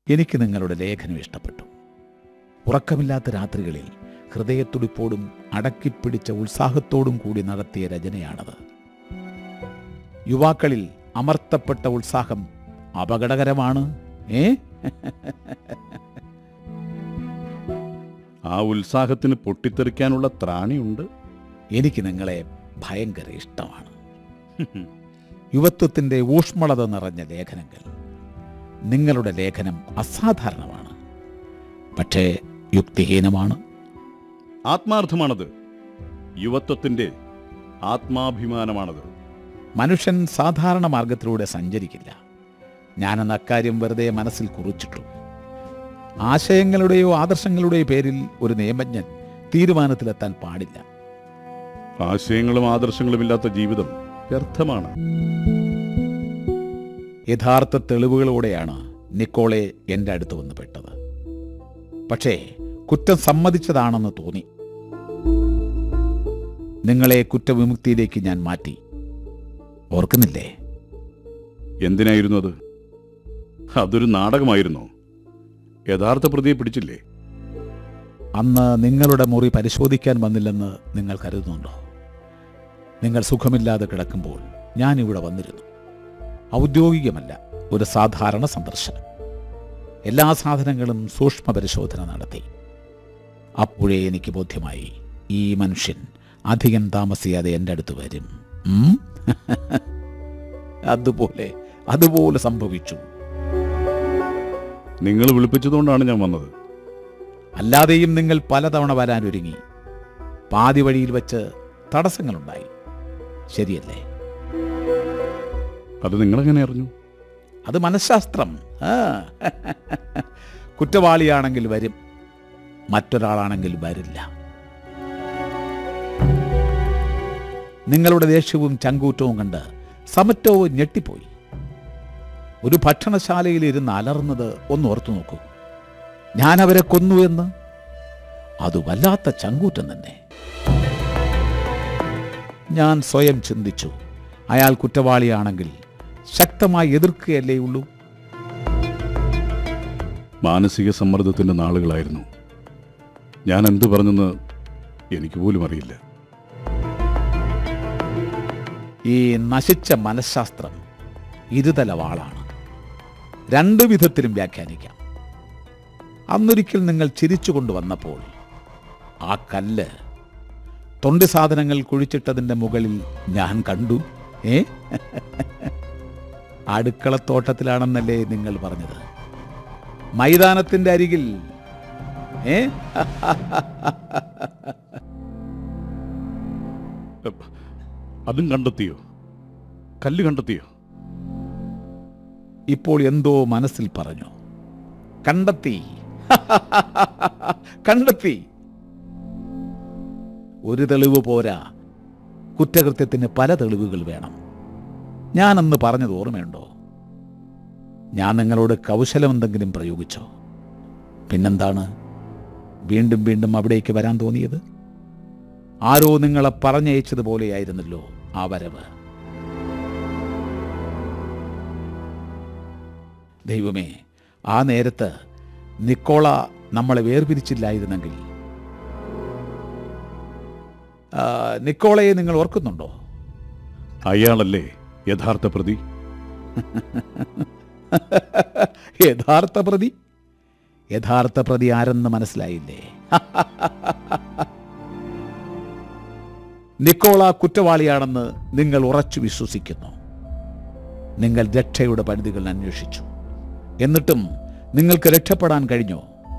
എനിക്ക് നിങ്ങളുടെ ലേഖനം ഇഷ്ടപ്പെട്ടു ഉറക്കമില്ലാത്ത രാത്രികളിൽ ഹൃദയത്തുടിപ്പോടും അടക്കിപ്പിടിച്ച ഉത്സാഹത്തോടും കൂടി നടത്തിയ രചനയാണത് യുവാക്കളിൽ അമർത്തപ്പെട്ട ഉത്സാഹം അപകടകരമാണ് ഏ ആ ഉത്സാഹത്തിന് പൊട്ടിത്തെറിക്കാനുള്ള ത്രാണിയുണ്ട് എനിക്ക് നിങ്ങളെ ഭയങ്കര ഇഷ്ടമാണ് യുവത്വത്തിൻ്റെ ഊഷ്മളത നിറഞ്ഞ ലേഖനങ്ങൾ നിങ്ങളുടെ ലേഖനം അസാധാരണമാണ് പക്ഷേ യുക്തിഹീനമാണ് ആത്മാർത്ഥമാണത് യുവത്വത്തിന്റെ ആത്മാഭിമാനമാണത് മനുഷ്യൻ സാധാരണ മാർഗത്തിലൂടെ സഞ്ചരിക്കില്ല ഞാനെന്ന് അക്കാര്യം വെറുതെ മനസ്സിൽ കുറിച്ചിട്ടു ആശയങ്ങളുടെയോ ആദർശങ്ങളുടെയോ പേരിൽ ഒരു നിയമജ്ഞൻ തീരുമാനത്തിലെത്താൻ പാടില്ല ആശയങ്ങളും ആദർശങ്ങളും ഇല്ലാത്ത ജീവിതം വ്യർത്ഥമാണ് യഥാർത്ഥ തെളിവുകളോടെയാണ് നിക്കോളെ എൻ്റെ അടുത്ത് വന്ന് പെട്ടത് പക്ഷേ കുറ്റം സമ്മതിച്ചതാണെന്ന് തോന്നി നിങ്ങളെ കുറ്റവിമുക്തിയിലേക്ക് ഞാൻ മാറ്റി ഓർക്കുന്നില്ലേ എന്തിനായിരുന്നു അത് അതൊരു നാടകമായിരുന്നോ യഥാർത്ഥ പ്രതിയെ പിടിച്ചില്ലേ അന്ന് നിങ്ങളുടെ മുറി പരിശോധിക്കാൻ വന്നില്ലെന്ന് നിങ്ങൾ കരുതുന്നുണ്ടോ നിങ്ങൾ സുഖമില്ലാതെ കിടക്കുമ്പോൾ ഞാൻ ഇവിടെ വന്നിരുന്നു ഔദ്യോഗികമല്ല ഒരു സാധാരണ സന്ദർശനം എല്ലാ സാധനങ്ങളും സൂക്ഷ്മ പരിശോധന നടത്തി അപ്പോഴേ എനിക്ക് ബോധ്യമായി ഈ മനുഷ്യൻ അധികം താമസിയാതെ എൻ്റെ അടുത്ത് വരും ഉം? അതുപോലെ അതുപോലെ സംഭവിച്ചു നിങ്ങൾ വിളിപ്പിച്ചതുകൊണ്ടാണ് ഞാൻ വന്നത് അല്ലാതെയും നിങ്ങൾ പലതവണ വരാൻ ഒരുങ്ങി പാതി വഴിയിൽ വെച്ച് തടസ്സങ്ങളുണ്ടായി ശരിയല്ലേ അത് നിങ്ങളെങ്ങനെ അറിഞ്ഞു അത് മനഃശാസ്ത്രം ആ. കുറ്റവാളിയാണെങ്കിൽ വരും മറ്റൊരാളാണെങ്കിൽ വരില്ല നിങ്ങളുടെ ദേഷ്യവും ചങ്കൂറ്റവും കണ്ട് സമറ്റവും ഞെട്ടിപ്പോയി ഒരു ഭക്ഷണശാലയിൽ ഇരുന്ന് അലർന്നത് ഒന്ന് ഓർത്തു നോക്കൂ ഞാൻ അവരെ കൊന്നു എന്ന് അത് വല്ലാത്ത ചങ്കൂറ്റം തന്നെ ഞാൻ സ്വയം ചിന്തിച്ചു അയാൾ കുറ്റവാളിയാണെങ്കിൽ ശക്തമായി എതിർക്കുകയല്ലേ ഉള്ളൂ മാനസിക സമ്മർദ്ദത്തിന്റെ നാളുകളായിരുന്നു ഞാൻ എന്ത് പറഞ്ഞെന്ന് എനിക്ക് പോലും അറിയില്ല ഈ നശിച്ച മനഃശാസ്ത്രം ഇരുതല വാളാണ് രണ്ടു വിധത്തിലും വ്യാഖ്യാനിക്കാം അന്നൊരിക്കൽ നിങ്ങൾ ചിരിച്ചു കൊണ്ടുവന്നപ്പോൾ ആ കല്ല് തൊണ്ടി സാധനങ്ങൾ കുഴിച്ചിട്ടതിൻ്റെ മുകളിൽ ഞാൻ കണ്ടു ഏ അടുക്കളത്തോട്ടത്തിലാണെന്നല്ലേ നിങ്ങൾ പറഞ്ഞത് മൈതാനത്തിൻ്റെ അരികിൽ ഏ എപ്പ്, അതും കണ്ടെത്തിയോ കല്ല് കണ്ടെത്തിയോ ഇപ്പോൾ എന്തോ മനസ്സിൽ പറഞ്ഞു കണ്ടെത്തി കണ്ടെത്തി ഒരു തെളിവ് പോരാ കുറ്റകൃത്യത്തിന് പല തെളിവുകൾ വേണം ഞാനന്ന് പറഞ്ഞത് ഓർമ്മയുണ്ടോ ഞാൻ നിങ്ങളോട് കൗശലം എന്തെങ്കിലും പ്രയോഗിച്ചോ പിന്നെന്താണ് വീണ്ടും വീണ്ടും അവിടേക്ക് വരാൻ തോന്നിയത് ആരോ നിങ്ങളെ പറഞ്ഞയച്ചതുപോലെയായിരുന്നല്ലോ ആ വരവ് ദൈവമേ ആ നേരത്ത് നിക്കോള നമ്മളെ വേർപിരിച്ചില്ലായിരുന്നെങ്കിൽ ആ, നിക്കോളയെ നിങ്ങൾ ഓർക്കുന്നുണ്ടോ അയാളല്ലേ യഥാർത്ഥ പ്രതി യഥാർത്ഥ പ്രതി യഥാർത്ഥ പ്രതി ആരെന്ന് മനസ്സിലായില്ലേ നിക്കോള കുറ്റവാളിയാണെന്ന് നിങ്ങൾ ഉറച്ചു വിശ്വസിക്കുന്നു നിങ്ങൾ രക്ഷയുടെ പരിധികൾ അന്വേഷിച്ചു എന്നിട്ടും നിങ്ങൾക്ക് രക്ഷപ്പെടാൻ കഴിഞ്ഞോ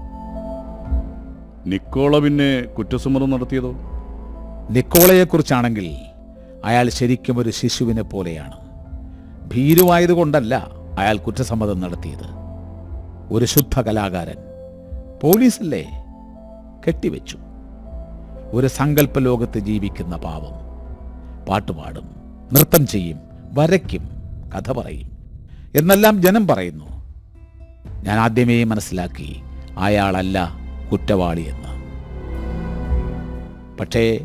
നിക്കോള പിന്നെ കുറ്റസമ്മതം നടത്തിയതോ നിക്കോളയെക്കുറിച്ചാണെങ്കിൽ അയാൾ ശരിക്കും ഒരു ശിശുവിനെ പോലെയാണ് ഭീരുവായതുകൊണ്ടല്ല അയാൾ കുറ്റസമ്മതം നടത്തിയത് ഒരു ശുദ്ധ കലാകാരൻ പോലീസല്ലേ കെട്ടിവെച്ചു ഒരു സങ്കല്പ ലോകത്ത് ജീവിക്കുന്ന പാവം പാട്ടുപാടും നൃത്തം ചെയ്യും വരയ്ക്കും കഥ പറയും എന്നെല്ലാം ജനം പറയുന്നു ഞാൻ ആദ്യമേ മനസ്സിലാക്കി അയാളല്ല കുറ്റവാളിയെന്ന് പക്ഷേ